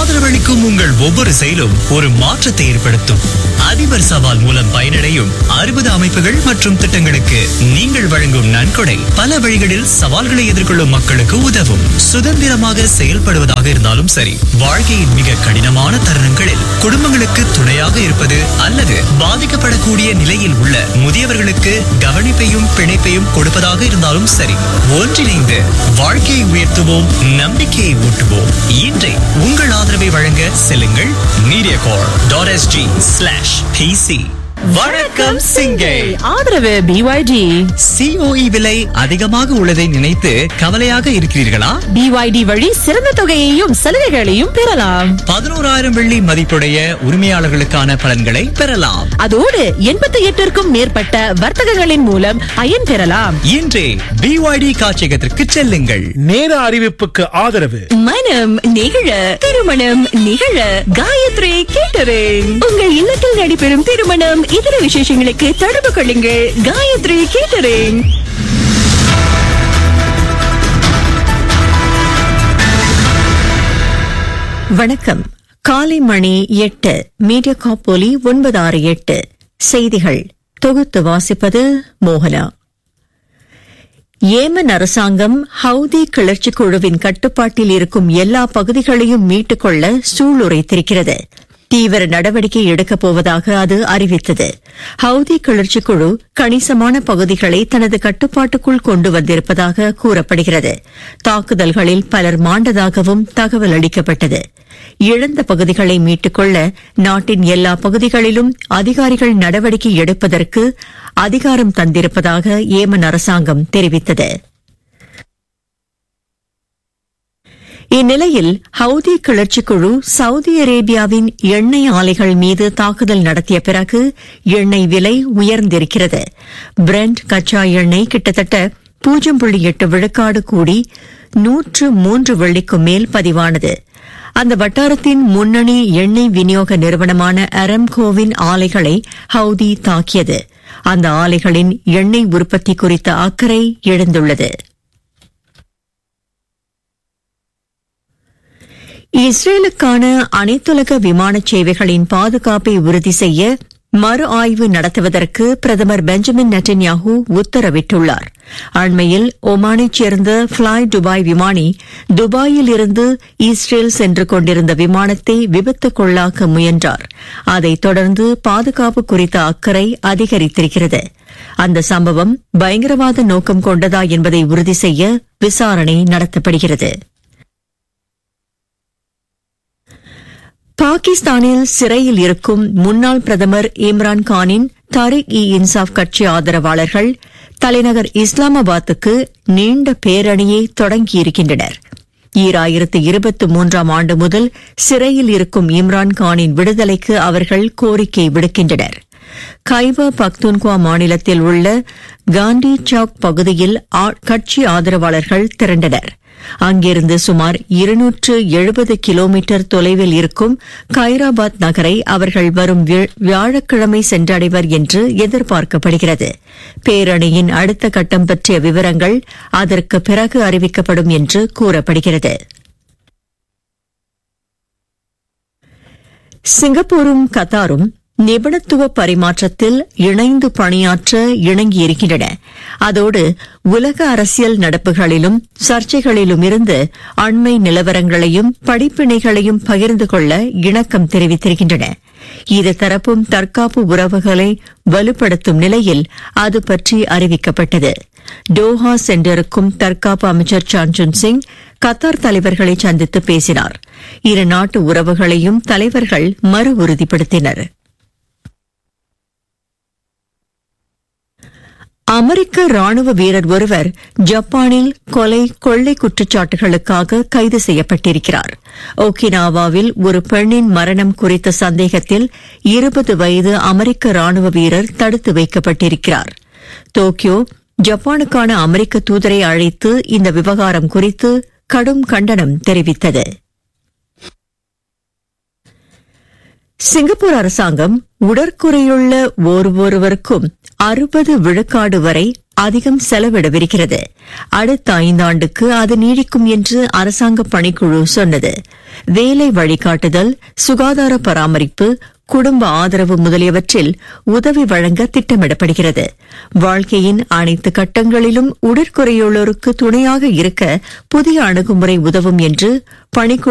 ஆதரவளிக்கும் உங்கள் ஒவ்வொரு செயலும் ஒரு மாற்றத்தை ஏற்படுத்தும் அதிபர் சவால் மூலம் பயனடையும் அறுபது அமைப்புகள் மற்றும் திட்டங்களுக்கு நீங்கள் வழங்கும் நன்கொடை பல வழிகளில் சவால்களை எதிர்கொள்ளும் மக்களுக்கு உதவும் சுதந்திரமாக செயல்படுவதாக இருந்தாலும் சரி வாழ்க்கையின் மிக கடினமான தருணங்களில் குடும்பங்களுக்கு துணையாக இருப்பது அல்லது பாதிக்கப்படக்கூடிய நிலையில் உள்ள முதியவர்களுக்கு கவனிப்பையும் பிணைப்பையும் கொடுப்பதாக இருந்தாலும் சரி ஒன்றிணைந்து வாழ்க்கையை உயர்த்துவோம் நம்பிக்கையை ஊட்டுவோம் இன்றை உங்கள் ஆதரவை வழங்க செல்லுங்கள் Mediacorp dot SG slash PC வணக்கம் சிங்கை ஆதரவு பிஒய்டி சிஓஇ விலை அதிகமாக உள்ளதை நினைத்து கவலையாக இருக்கிறீர்களா பிஒய்டி வழி சிறந்த தொகையையும் சலுகைகளையும் பெறலாம் பதினோராயிரம் வெள்ளி மதிப்புடைய உரிமையாளர்களுக்கான பலன்களை பெறலாம் அதோடு எண்பத்தி எட்டிற்கும் மேற்பட்ட வர்த்தகங்களின் மூலம் பயன் பெறலாம் இன்றே பிஒய்டி காட்சியகத்திற்கு செல்லுங்கள் நேர அறிவிப்புக்கு ஆதரவு மனம் நிகழ திருமணம் நிகழ காயத்ரி கேட்டரிங் உங்கள் இல்லத்தில் நடைபெறும் திருமணம் இதர விசேஷங்களுக்கு தொடர்பு கொள்ளுங்கள் காயத்ரி கேட்டரிங் வணக்கம் காலை மணி எட்டு மீடியா காப்போலி ஒன்பது ஆறு எட்டு செய்திகள் தொகுத்து வாசிப்பது மோகனா ஏமன் அரசாங்கம் ஹவுதி கிளர்ச்சி குழுவின் கட்டுப்பாட்டில் இருக்கும் எல்லா பகுதிகளையும் மீட்டுக் கொள்ள சூளுரைத்திருக்கிறது தீவிர நடவடிக்கை எடுக்கப் போவதாக அது அறிவித்தது ஹவுதி கிளர்ச்சி குழு கணிசமான பகுதிகளை தனது கட்டுப்பாட்டுக்குள் கொண்டு வந்திருப்பதாக கூறப்படுகிறது தாக்குதல்களில் பலர் மாண்டதாகவும் தகவல் அளிக்கப்பட்டது இழந்த பகுதிகளை மீட்டுக்கொள்ள நாட்டின் எல்லா பகுதிகளிலும் அதிகாரிகள் நடவடிக்கை எடுப்பதற்கு அதிகாரம் தந்திருப்பதாக ஏமன் அரசாங்கம் தெரிவித்தது இந்நிலையில் ஹவுதி கிளர்ச்சி குழு சவுதி அரேபியாவின் எண்ணெய் ஆலைகள் மீது தாக்குதல் நடத்திய பிறகு எண்ணெய் விலை உயர்ந்திருக்கிறது பிரெண்ட் கச்சா எண்ணெய் கிட்டத்தட்ட பூஜ்ஜியம் புள்ளி எட்டு விழுக்காடு கூடி நூற்று மூன்று வெள்ளிக்கு மேல் பதிவானது அந்த வட்டாரத்தின் முன்னணி எண்ணெய் விநியோக நிறுவனமான அரம்கோவின் ஆலைகளை ஹவுதி தாக்கியது அந்த ஆலைகளின் எண்ணெய் உற்பத்தி குறித்த அக்கறை எழுந்துள்ளது இஸ்ரேலுக்கான அனைத்துலக விமான சேவைகளின் பாதுகாப்பை உறுதி செய்ய மறு ஆய்வு நடத்துவதற்கு பிரதமர் பெஞ்சமின் நெட்டன்யாஹூ உத்தரவிட்டுள்ளார் அண்மையில் ஒமானைச் சேர்ந்த ஃபிளாய் துபாய் விமானி துபாயில் இருந்து இஸ்ரேல் சென்று கொண்டிருந்த விமானத்தை விபத்துக்குள்ளாக்க முயன்றார் அதைத் தொடர்ந்து பாதுகாப்பு குறித்த அக்கறை அதிகரித்திருக்கிறது அந்த சம்பவம் பயங்கரவாத நோக்கம் கொண்டதா என்பதை உறுதி செய்ய விசாரணை நடத்தப்படுகிறது பாகிஸ்தானில் சிறையில் இருக்கும் முன்னாள் பிரதமர் இம்ரான் கானின் தரிக் இ இன்சாப் கட்சி ஆதரவாளர்கள் தலைநகர் இஸ்லாமாபாத்துக்கு நீண்ட பேரணியை தொடங்கியிருக்கின்றனர் ஈராயிரத்து இருபத்தி மூன்றாம் ஆண்டு முதல் சிறையில் இருக்கும் இம்ரான் கானின் விடுதலைக்கு அவர்கள் கோரிக்கை விடுக்கின்றனர் கைபா பக்துன்குவா மாநிலத்தில் உள்ள காந்தி சவுக் பகுதியில் கட்சி ஆதரவாளர்கள் திரண்டனர் அங்கிருந்து சுமார் இருநூற்று எழுபது கிலோமீட்டர் தொலைவில் இருக்கும் கைராபாத் நகரை அவர்கள் வரும் வியாழக்கிழமை சென்றடைவர் என்று எதிர்பார்க்கப்படுகிறது பேரணியின் அடுத்த கட்டம் பற்றிய விவரங்கள் அதற்கு பிறகு அறிவிக்கப்படும் என்று கூறப்படுகிறது சிங்கப்பூரும் கத்தாரும் நிபுணத்துவ பரிமாற்றத்தில் இணைந்து பணியாற்ற இணங்கியிருக்கின்றன அதோடு உலக அரசியல் நடப்புகளிலும் சர்ச்சைகளிலும் இருந்து அண்மை நிலவரங்களையும் படிப்பினைகளையும் பகிர்ந்து கொள்ள இணக்கம் தெரிவித்திருக்கின்றன இரு தரப்பும் தற்காப்பு உறவுகளை வலுப்படுத்தும் நிலையில் அது பற்றி அறிவிக்கப்பட்டது டோஹா சென்றிருக்கும் தற்காப்பு அமைச்சர் சான்சுன் சிங் கத்தார் தலைவர்களை சந்தித்து பேசினார் இரு நாட்டு உறவுகளையும் தலைவர்கள் மறு உறுதிப்படுத்தினர் அமெரிக்க ராணுவ வீரர் ஒருவர் ஜப்பானில் கொலை கொள்ளை குற்றச்சாட்டுகளுக்காக கைது செய்யப்பட்டிருக்கிறார் ஓகினாவாவில் ஒரு பெண்ணின் மரணம் குறித்த சந்தேகத்தில் இருபது வயது அமெரிக்க ராணுவ வீரர் தடுத்து வைக்கப்பட்டிருக்கிறார் டோக்கியோ ஜப்பானுக்கான அமெரிக்க தூதரை அழைத்து இந்த விவகாரம் குறித்து கடும் கண்டனம் தெரிவித்தது சிங்கப்பூர் அரசாங்கம் உடற்குறையுள்ள ஒருவருவருக்கும் அறுபது விழுக்காடு வரை அதிகம் செலவிடவிருக்கிறது அடுத்த ஐந்தாண்டுக்கு அது நீடிக்கும் என்று அரசாங்க பணிக்குழு சொன்னது வேலை வழிகாட்டுதல் சுகாதார பராமரிப்பு குடும்ப ஆதரவு முதலியவற்றில் உதவி வழங்க திட்டமிடப்படுகிறது வாழ்க்கையின் அனைத்து கட்டங்களிலும் உடற்குறையுள்ளோருக்கு துணையாக இருக்க புதிய அணுகுமுறை உதவும் என்று பணிக்குழு